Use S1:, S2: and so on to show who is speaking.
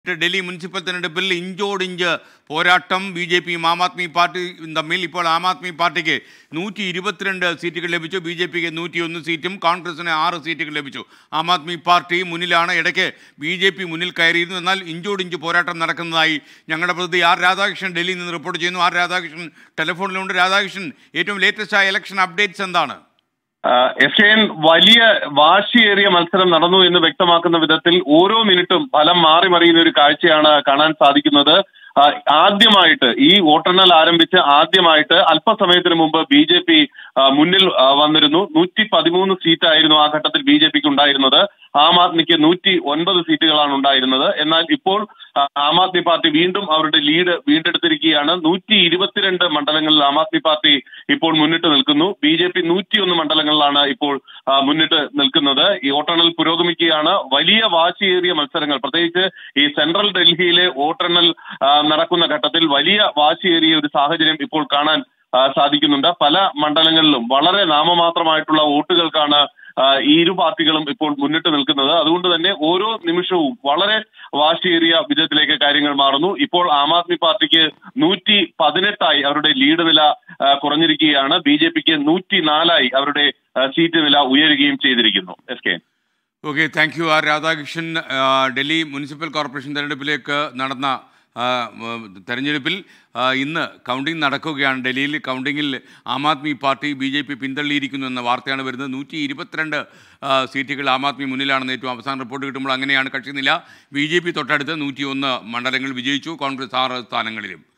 S1: Delhi municipal തെരഞ്ഞെടുപ്പിൽ ഇഞ്ചോടിഞ്ച് പോരാട്ടം ബി ജെ പിയും ആം ആദ്മി പാർട്ടിയും തമ്മിൽ ഇപ്പോൾ ആം ആദ്മി പാർട്ടിക്ക് നൂറ്റി ഇരുപത്തിരണ്ട് സീറ്റുകൾ ലഭിച്ചു ബി ജെ പിക്ക് നൂറ്റി ഒന്ന് സീറ്റും കോൺഗ്രസിന് ആറ് സീറ്റുകൾ ലഭിച്ചു ആം ആദ്മി പാർട്ടി മുന്നിലാണ് ഇടയ്ക്ക് ബി ജെ പി മുന്നിൽ കയറിയിരുന്നു എന്നാൽ ഇഞ്ചോടിഞ്ച് പോരാട്ടം നടക്കുന്നതായി ഞങ്ങളുടെ പ്രതിനിധി ആർ രാധാകൃഷ്ണൻ ഡൽഹിയിൽ നിന്ന് റിപ്പോർട്ട് ചെയ്യുന്നു ആർ രാധാകൃഷ്ണൻ ടെലിഫോണിലുണ്ട് രാധാകൃഷ്ണൻ ഏറ്റവും ലേറ്റസ്റ്റ് ആയ ഇലക്ഷൻ അപ്ഡേറ്റ്സ് എന്താണ്
S2: എഫ് എൻ വലിയ വാശിയേറിയ മത്സരം നടന്നു എന്ന് വ്യക്തമാക്കുന്ന വിധത്തിൽ ഓരോ മിനിറ്റും ഫലം മാറി മറിയുന്ന ഒരു കാഴ്ചയാണ് കാണാൻ സാധിക്കുന്നത് ആ, ആദ്യമായിട്ട് ഈ വോട്ടെണ്ണൽ ആരംഭിച്ച് ആദ്യമായിട്ട് അല്പസമയത്തിന് മുമ്പ് ബി ജെ പി മുന്നിൽ ആ, വന്നിരുന്നു നൂറ്റി പതിമൂന്ന് സീറ്റായിരുന്നു ആ ഘട്ടത്തിൽ ബി ജെ പിക്ക് ഉണ്ടായിരുന്നത് ആം ആദ്മിക്ക് നൂറ്റി ഒൻപത് സീറ്റുകളാണ് ഉണ്ടായിരുന്നത് എന്നാൽ ഇപ്പോൾ ആ, ആം ആദ്മി പാർട്ടി വീണ്ടും അവരുടെ ലീഡ് വീണ്ടെടുത്തിരിക്കുകയാണ് നൂറ്റി ഇരുപത്തിരണ്ട് മണ്ഡലങ്ങളിൽ ആം ആദ്മി പാർട്ടി ഇപ്പോൾ മുന്നിട്ട് നിൽക്കുന്നു ബി ജെ പി നൂറ്റിയൊന്ന് മണ്ഡലങ്ങളിലാണ് ഇപ്പോൾ ആ, മുന്നിട്ട് നിൽക്കുന്നത് ഈ വോട്ടെണ്ണൽ പുരോഗമിക്കുകയാണ് വലിയ വാശിയേറിയ മത്സരങ്ങൾ പ്രത്യേകിച്ച് ഈ സെൻട്രൽ ഡൽഹിയിലെ വോട്ടെണ്ണൽ ആ, നടക്കുന്ന ഘട്ടത്തിൽ വലിയ വാശിയേറിയ ഒരു സാഹചര്യം ഇപ്പോൾ കാണാൻ ആ, സാധിക്കുന്നുണ്ട് പല മണ്ഡലങ്ങളിലും വളരെ നാമമാത്രമായിട്ടുള്ള വോട്ടുകൾക്കാണ് ആ, ഈ ഇരു പാർട്ടികളും ഇപ്പോൾ മുന്നിട്ട് നിൽക്കുന്നത് അതുകൊണ്ട് തന്നെ ഓരോ നിമിഷവും വളരെ വാശിയേറിയ വിധത്തിലേക്ക് കാര്യങ്ങൾ മാറുന്നു ഇപ്പോൾ ആം ആദ്മി പാർട്ടിക്ക് നൂറ്റി പതിനെട്ടായി അവരുടെ ലീഡ് നില ആ, കുറഞ്ഞിരിക്കുകയാണ് ബി ജെ പിക്ക് നൂറ്റി നാലായി അവരുടെ ആ, സീറ്റ് നില ഉയരുകയും ചെയ്തിരിക്കുന്നു S K
S1: okay thank you R Radhakrishnan ആ, ഡൽഹി മുനിസിപ്പൽ കോർപ്പറേഷൻ തെരഞ്ഞെടുപ്പിലേക്ക് നടന്ന ആ, ഉം, തെരഞ്ഞെടുപ്പിൽ ആ, ഇന്ന് കൗണ്ടിംഗ് നടക്കുകയാണ് ഡൽഹിയിൽ കൗണ്ടിങ്ങിൽ Aam Aadmi Party BJP പിന്തള്ളിയിരിക്കുന്നു എന്ന വാർത്തയാണ് വരുന്നത് നൂറ്റി ഇരുപത്തിരണ്ട് ആ, സീറ്റുകൾ ആം ആദ്മി മുന്നിലാണെന്ന് ഏറ്റവും അവസാന റിപ്പോർട്ട് കിട്ടുമ്പോൾ അങ്ങനെയാണ് കക്ഷിനില ബി ജെ പി തൊട്ടടുത്ത് നൂറ്റി ഒന്ന് മണ്ഡലങ്ങൾ വിജയിച്ചു കോൺഗ്രസ് ആറ് സ്ഥാനങ്ങളിലും